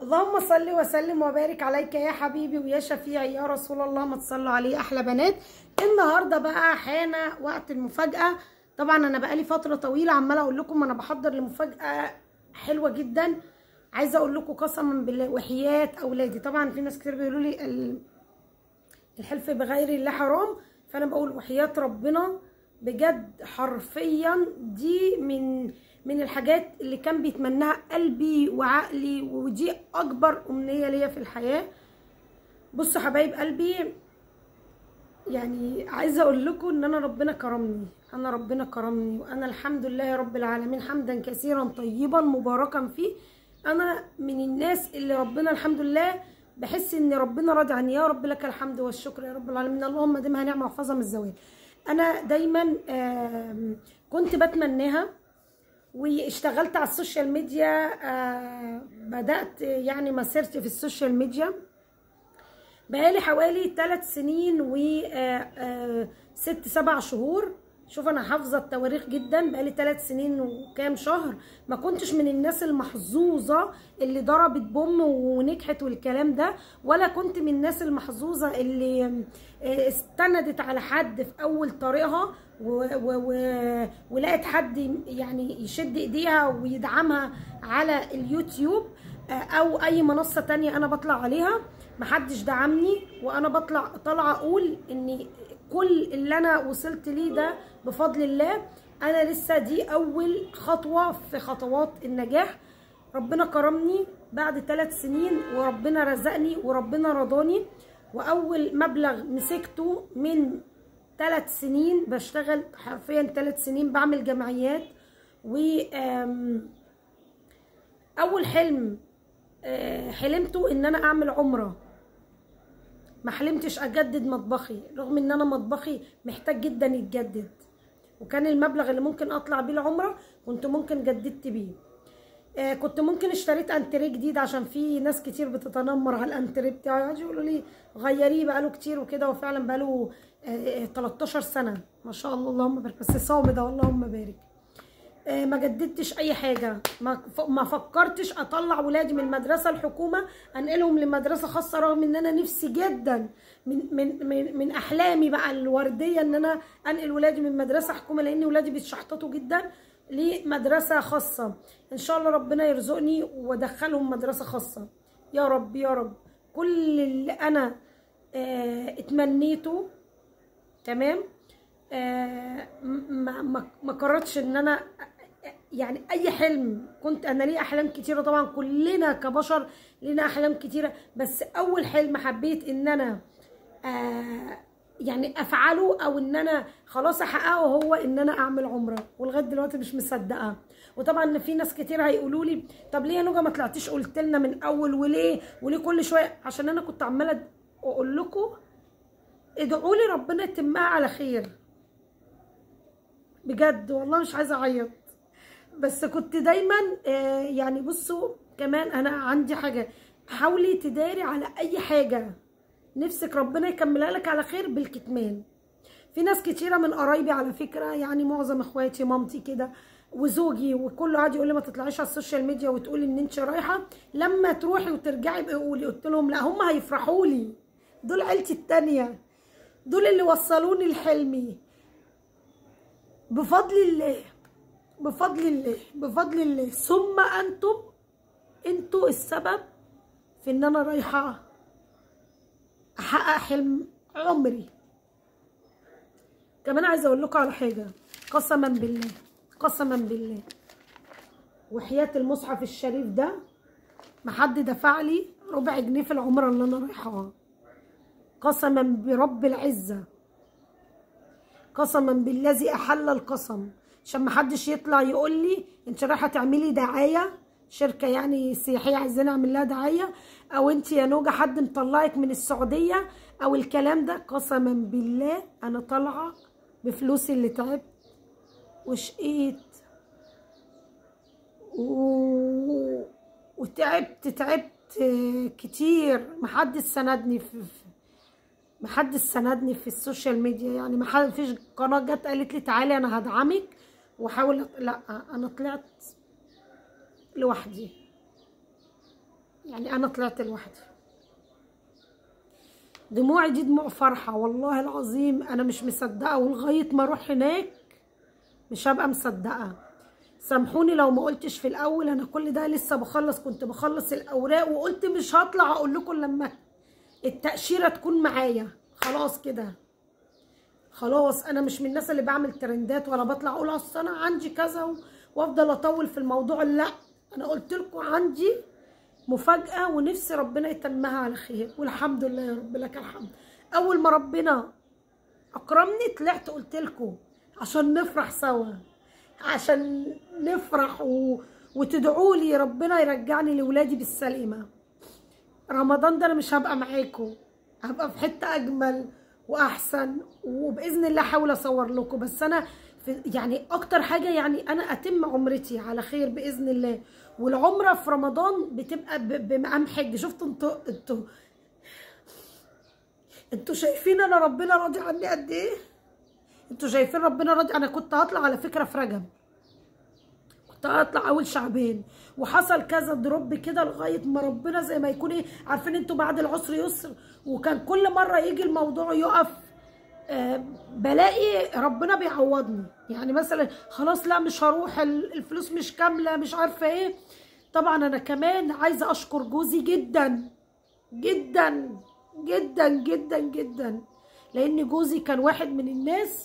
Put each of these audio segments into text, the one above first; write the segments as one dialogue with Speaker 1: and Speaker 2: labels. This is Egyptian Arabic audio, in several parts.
Speaker 1: اللهم صل وسلم وبارك عليك يا حبيبي ويا شفيعي يا رسول الله ما تصلوا عليه احلى بنات النهارده بقى حان وقت المفاجاه طبعا انا بقالي فتره طويله عماله اقول لكم انا بحضر لمفاجاه حلوه جدا عايزه اقول لكم قسما بالله وحياه اولادي طبعا في ناس كتير بيقولوا لي الحلف بغير الله حرام فانا بقول وحياه ربنا بجد حرفيا دي من من الحاجات اللي كان بيتمناها قلبي وعقلي ودي اكبر امنيه ليا في الحياه بصوا حبايب قلبي يعني عايزه اقول لكم ان انا ربنا كرمني انا ربنا كرمني وانا الحمد لله رب العالمين حمدا كثيرا طيبا مباركا فيه انا من الناس اللي ربنا الحمد لله بحس ان ربنا راضي عني يا رب لك الحمد والشكر يا رب العالمين اللهم ديمها نعمه وحفظها من الزوال انا دايما كنت بتمناها واشتغلت على السوشيال ميديا بدات يعني مسيرتي في السوشيال ميديا بقالي حوالي ثلاث سنين و ست سبع شهور شوف انا حافظه التواريخ جدا بقالي ثلاث سنين وكام شهر ما كنتش من الناس المحظوظه اللي ضربت بوم ونجحت والكلام ده ولا كنت من الناس المحظوظه اللي استندت على حد في اول طريقها ولقيت حد يعني يشد ايديها ويدعمها على اليوتيوب او اي منصه تانية انا بطلع عليها محدش دعمني وانا بطلع طالعه اقول ان كل اللي انا وصلت ليه ده بفضل الله انا لسه دي اول خطوه في خطوات النجاح ربنا كرمني بعد ثلاث سنين وربنا رزقني وربنا رضاني واول مبلغ مسكته من ثلاث سنين بشتغل حرفيا ثلاث سنين بعمل جمعيات و اول حلم حلمته ان انا اعمل عمره ما حلمتش اجدد مطبخي رغم ان انا مطبخي محتاج جدا يتجدد وكان المبلغ اللي ممكن اطلع بيه العمره كنت ممكن جددت بيه آه كنت ممكن اشتريت انتريه جديد عشان في ناس كتير بتتنمر على الانتريه بتاعي يقولوا لي غيريه بقاله كتير وكده وفعلا بقاله آه 13 سنه ما شاء الله اللهم بارك بس صامد اللهم بارك آه ما جددتش اي حاجه ما ما فكرتش اطلع ولادي من المدرسه الحكومه انقلهم لمدرسه خاصه رغم ان انا نفسي جدا من من من, من احلامي بقى الورديه ان انا انقل ولادي من مدرسه حكومه لان ولادي بيتشحططوا جدا لمدرسه خاصه ان شاء الله ربنا يرزقني وادخلهم مدرسه خاصه يا رب يا رب كل اللي انا آه اتمنيته تمام آه ما ما ما قررتش ان انا يعني اي حلم كنت انا ليه احلام كتيره طبعا كلنا كبشر لنا احلام كتيره بس اول حلم حبيت ان انا آه يعني افعله او ان انا خلاص احققه هو ان انا اعمل عمره ولغايه دلوقتي مش مصدقه وطبعا في ناس كتير هيقولوا لي طب ليه يا نوجه ما طلعتيش قلت لنا من اول وليه وليه كل شويه عشان انا كنت عماله اقول لكم ادعوا لي ربنا يتمها على خير بجد والله مش عايزه اعيط بس كنت دايما آه يعني بصوا كمان انا عندي حاجه حاولي تداري على اي حاجه نفسك ربنا يكملها لك على خير بالكتمان في ناس كتيره من قرايبي على فكره يعني معظم اخواتي مامتي كده وزوجي وكله قاعد يقول لي ما تطلعيش على السوشيال ميديا وتقولي ان انت رايحه لما تروحي وترجعي بقى قولي قلت لهم لا هم هيفرحوا لي دول عيلتي التانيه دول اللي وصلوني لحلمي بفضل الله بفضل الله بفضل الله ثم انتم انتوا السبب في ان انا رايحه احقق حلم عمري كمان عايزه اقول لكم على حاجه قسما بالله قسما بالله وحياه المصحف الشريف ده ما حد دفع لي ربع جنيه في العمره اللي انا رايحاها قسما برب العزه قسما بالذي احل القسم عشان ما حدش يطلع يقول لي انت رايحه تعملي دعايه شركه يعني سياحيه عايزين اعمل لها دعايه او انت يا نوجه حد مطلعك من السعوديه او الكلام ده قسما بالله انا طالعه بفلوسي اللي تعبت وشقيت و... وتعبت تعبت كتير محدش سندني في محدش سندني في السوشيال ميديا يعني ما فيش قناه جت قالت لي تعالي انا هدعمك واحاول لا انا طلعت لوحدي يعني انا طلعت لوحدي دموعي دي دموع فرحة والله العظيم انا مش مصدقة ولغاية ما اروح هناك مش هبقى مصدقة سامحوني لو ما قلتش في الاول انا كل ده لسه بخلص كنت بخلص الاوراق وقلت مش هطلع اقول لكم لما التأشيرة تكون معايا خلاص كده خلاص انا مش من الناس اللي بعمل ترندات ولا بطلع اقول اصل انا عندي كذا و- وافضل اطول في الموضوع لا انا قلت لكم عندي مفاجأة ونفسي ربنا يتمها على خير والحمد لله يا رب لك الحمد اول ما ربنا اكرمني طلعت قلت لكم عشان نفرح سوا عشان نفرح و... وتدعوا لي ربنا يرجعني لولادي بالسلامه رمضان ده انا مش هبقى معاكم هبقى في حته اجمل واحسن وباذن الله احاول اصور لكم بس انا في يعني اكتر حاجه يعني انا اتم عمرتي على خير باذن الله والعمره في رمضان بتبقى ب- بمقام حج شفتوا انتوا انتوا انتوا شايفين انا ربنا راضي عني قد ايه انتوا شايفين ربنا راضي انا كنت هطلع على فكره في رجب كنت هطلع اول شعبين وحصل كذا دروب كده لغايه ما ربنا زي ما يكون ايه عارفين انتوا بعد العسر يسر وكان كل مره يجي الموضوع يقف آه، بلاقي ربنا بيعوضني يعني مثلا خلاص لا مش هروح ال- الفلوس مش كامله مش عارفه ايه طبعا انا كمان عايزه اشكر جوزي جدا جدا جدا جدا جدا لان جوزي كان واحد من الناس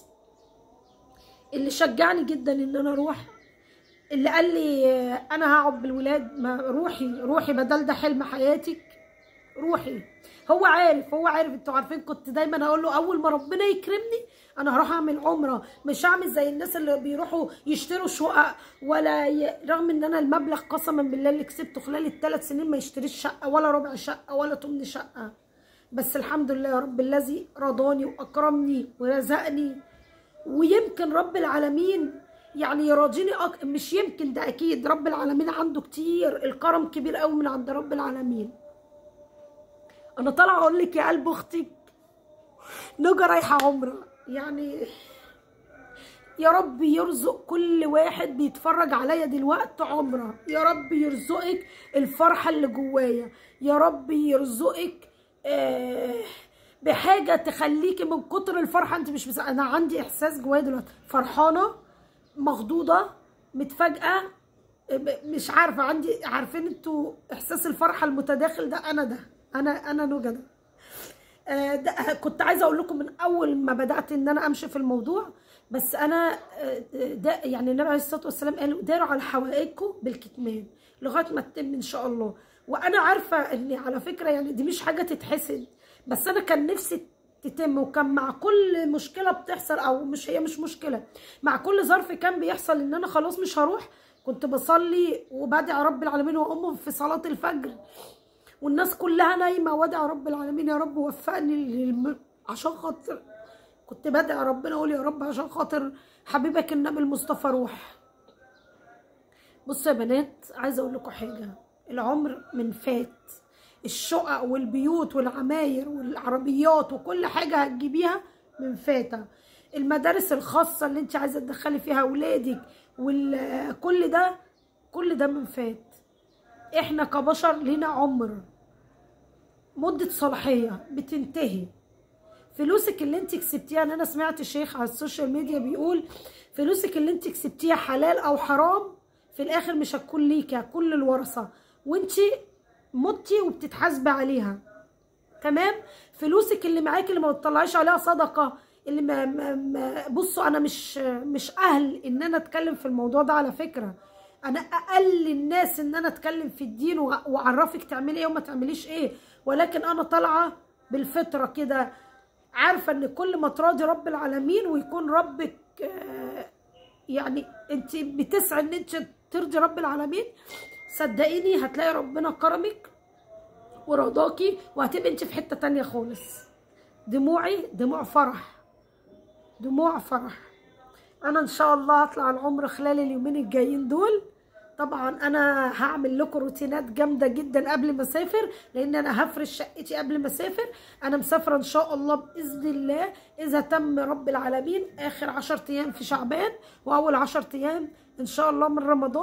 Speaker 1: اللي شجعني جدا ان انا اروح اللي قال لي آه، انا هقعد بالولاد ما روحي روحي بدل ده حلم حياتك روحي هو عارف هو عارف انتوا عارفين كنت دايما اقول له اول ما ربنا يكرمني انا هروح اعمل عمره مش هعمل زي الناس اللي بيروحوا يشتروا شقق ولا ي... رغم ان انا المبلغ قسما بالله اللي كسبته خلال الثلاث سنين ما يشتريش شقه ولا ربع شقه ولا تمن شقه بس الحمد لله يا رب الذي رضاني واكرمني ورزقني ويمكن رب العالمين يعني يراضيني أك... مش يمكن ده اكيد رب العالمين عنده كتير الكرم كبير قوي من عند رب العالمين انا طالعه اقول لك يا قلب اختك نجا رايحه عمره يعني يا رب يرزق كل واحد بيتفرج عليا دلوقتي عمره يا رب يرزقك الفرحه اللي جوايا يا رب يرزقك آه بحاجه تخليكي من كتر الفرحه انت مش بس انا عندي احساس جوايا دلوقتي فرحانه مخضوضه متفاجئه ب- مش عارفه عندي عارفين انتوا احساس الفرحه المتداخل ده انا ده انا انا نوجه ده آه، ده كنت عايزه اقول لكم من اول ما بدات ان انا امشي في الموضوع بس انا آه، ده يعني النبي عليه الصلاه والسلام قال داروا على حوائجكم بالكتمان لغايه ما تتم ان شاء الله وانا عارفه ان على فكره يعني دي مش حاجه تتحسد بس انا كان نفسي تتم وكان مع كل مشكله بتحصل او مش هي مش مشكله مع كل ظرف كان بيحصل ان انا خلاص مش هروح كنت بصلي وبدعي رب العالمين واقوم في صلاه الفجر والناس كلها نايمه وادعي رب العالمين يا رب وفقني للم... عشان خاطر كنت بدعي ربنا اقول يا رب عشان خاطر حبيبك النبي المصطفى روح بصوا يا بنات عايزه اقول لكم حاجه العمر من فات الشقق والبيوت والعماير والعربيات وكل حاجه هتجيبيها من فاتة المدارس الخاصه اللي انت عايزه تدخلي فيها اولادك وكل ده كل ده من فات احنا كبشر لينا عمر مدة صلاحية بتنتهي فلوسك اللي انت كسبتيها انا سمعت شيخ على السوشيال ميديا بيقول فلوسك اللي انت كسبتيها حلال او حرام في الاخر مش هتكون ليكي كل الورثة وانت متي وبتتحاسبي عليها تمام فلوسك اللي معاكي اللي ما بتطلعيش عليها صدقه اللي ما, ما, ما بصوا انا مش مش اهل ان انا اتكلم في الموضوع ده على فكره انا اقل الناس ان انا اتكلم في الدين وأ- واعرفك تعملي ايه وما تعمليش ايه ولكن انا طالعه بالفطره كده عارفه ان كل ما تراضي رب العالمين ويكون ربك آه، يعني انت بتسعي ان انت ترضي رب العالمين صدقيني هتلاقي ربنا كرمك ورضاكي وهتبقي انت في حته تانية خالص دموعي دموع فرح دموع فرح انا ان شاء الله هطلع العمر خلال اليومين الجايين دول طبعا انا هعمل لكم روتينات جامده جدا قبل ما اسافر لان انا هفرش شقتي قبل ما اسافر انا مسافره ان شاء الله باذن الله اذا تم رب العالمين اخر عشر ايام في شعبان واول عشر ايام ان شاء الله من رمضان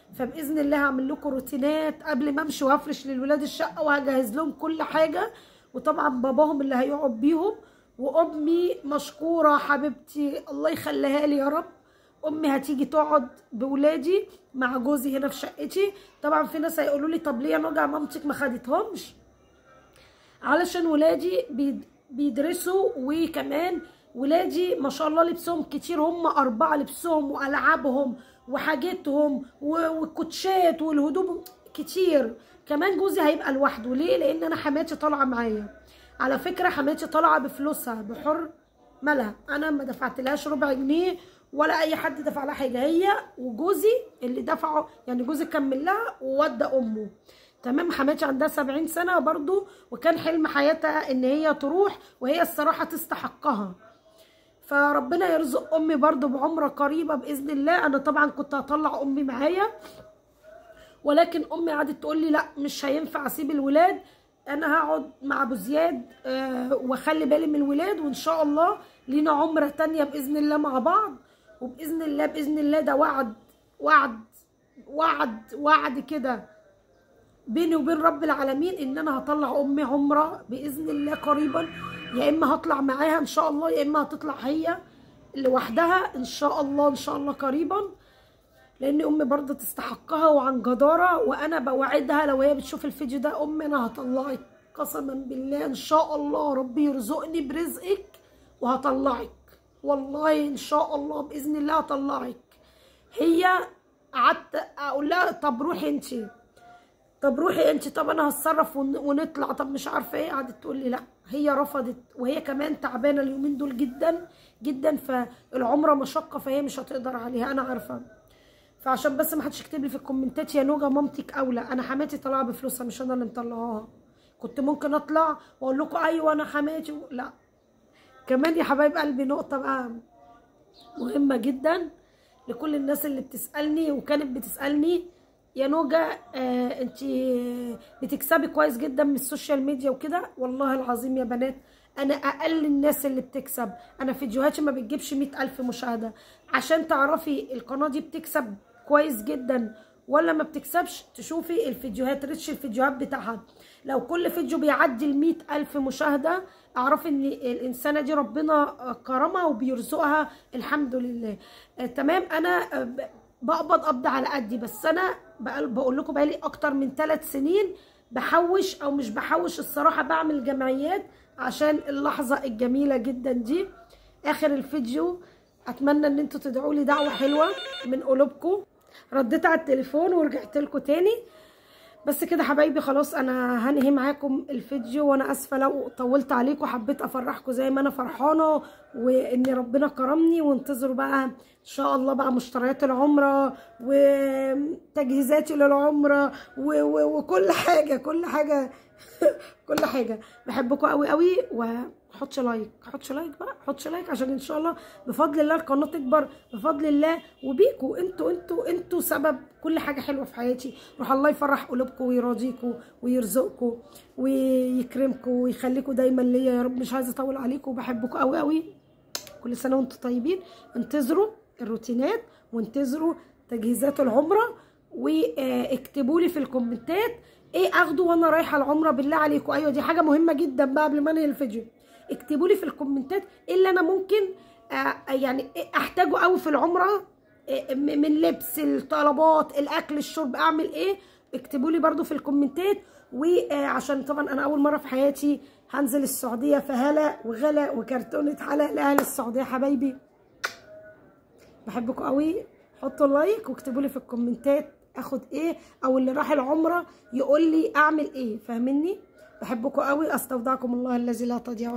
Speaker 1: فباذن الله هعمل لكم روتينات قبل ما امشي وهفرش للولاد الشقه وهجهز لهم كل حاجه وطبعا باباهم اللي هيقعد بيهم وامي مشكوره حبيبتي الله يخليها لي يا رب امي هتيجي تقعد بولادي مع جوزي هنا في شقتي طبعا في ناس هيقولوا لي طب ليه يا نوجع مامتك ما خدتهمش علشان ولادي بيد- بيدرسوا وكمان ولادي ما شاء الله لبسهم كتير هم أربعة لبسهم وألعابهم وحاجتهم و- والكوتشات والهدوم كتير كمان جوزي هيبقى لوحده ليه؟ لأن أنا حماتي طالعة معايا على فكرة حماتي طالعة بفلوسها بحر مالها أنا ما دفعتلهاش ربع جنيه ولا أي حد دفع لها حاجة هي وجوزي اللي دفعوا يعني جوزي كمل لها وودى أمه تمام حماتي عندها سبعين سنة برضو وكان حلم حياتها ان هي تروح وهي الصراحة تستحقها فربنا يرزق امي برضو بعمرة قريبة باذن الله انا طبعا كنت هطلع امي معايا ولكن امي قعدت تقول لي لا مش هينفع اسيب الولاد انا هقعد مع ابو زياد آه، واخلي بالي من الولاد وان شاء الله لينا عمرة تانية باذن الله مع بعض وباذن الله باذن الله ده وعد وعد وعد وعد كده بيني وبين رب العالمين ان انا هطلع امي عمره باذن الله قريبا يا اما هطلع معاها ان شاء الله يا اما هتطلع هي لوحدها ان شاء الله ان شاء الله قريبا لان امي برضه تستحقها وعن جداره وانا بوعدها لو هي بتشوف الفيديو ده امي انا هطلعك قسما بالله ان شاء الله ربي يرزقني برزقك وهطلعك والله ان شاء الله باذن الله هطلعك هي قعدت اقول لها طب روحي انتي طب روحي انت طب انا هتصرف ون- ونطلع طب مش عارفه ايه قعدت تقول لي لا هي رفضت وهي كمان تعبانه اليومين دول جدا جدا فالعمره مشقه فهي مش هتقدر عليها انا عارفه فعشان بس ما حدش يكتب لي في الكومنتات يا نوجا مامتك اولى انا حماتي طالعه بفلوسها مش انا اللي مطلعاها كنت ممكن اطلع واقول لكم ايوه انا حماتي و- لا كمان يا حبايب قلبي نقطه بقى مهمه جدا لكل الناس اللي بتسالني وكانت بتسالني يا نوجا آه انت بتكسبي كويس جدا من السوشيال ميديا وكده والله العظيم يا بنات انا اقل الناس اللي بتكسب انا فيديوهاتي ما بتجيبش مئة الف مشاهده عشان تعرفي القناه دي بتكسب كويس جدا ولا ما بتكسبش تشوفي الفيديوهات ريتش الفيديوهات بتاعها لو كل فيديو بيعدي المئة ألف مشاهدة اعرفي ان الانسانة دي ربنا كرمها وبيرزقها الحمد لله آه تمام انا آه، ب- بقبض قبض على قدي بس انا بقول بقول لكم بقالي اكتر من ثلاث سنين بحوش او مش بحوش الصراحة بعمل جمعيات عشان اللحظة الجميلة جدا دي اخر الفيديو اتمنى ان انتوا تدعوا لي دعوة حلوة من قلوبكم رديت على التليفون ورجعت لكم تاني بس كده حبايبي خلاص انا هنهي معاكم الفيديو وانا اسفه لو طولت عليكم حبيت افرحكم زي ما انا فرحانه وان ربنا كرمني وانتظروا بقى ان شاء الله بقى مشتريات العمره وتجهيزاتي للعمره و- و- وكل حاجه كل حاجه كل حاجه بحبكم قوي قوي وحطش لايك حطش لايك بقى حطش لايك عشان ان شاء الله بفضل الله القناه تكبر بفضل الله وبيكوا انتوا انتوا انتوا سبب كل حاجه حلوه في حياتي روح الله يفرح قلوبكم ويراضيكم ويرزقكم ويكرمكم ويخليكم دايما ليا يا رب مش عايزه اطول عليكم وبحبكم قوي قوي كل سنه وانتم طيبين انتظروا الروتينات وانتظروا تجهيزات العمره واكتبوا لي في الكومنتات ايه اخده وانا رايحه العمره بالله عليكم ايوه دي حاجه مهمه جدا بقى قبل ما انهي الفيديو اكتبوا لي في الكومنتات ايه اللي انا ممكن آه يعني إيه احتاجه قوي في العمره إيه م- من لبس الطلبات الاكل الشرب اعمل ايه اكتبوا لي برده في الكومنتات وعشان طبعا انا اول مره في حياتي هنزل السعوديه فهلا وغلا وكرتونه حلا لاهل السعوديه حبايبي بحبكم قوي حطوا لايك واكتبوا لي في الكومنتات اخد ايه او اللي راح العمره يقول لي اعمل ايه فاهمني بحبكم قوي استودعكم الله الذي لا تضيع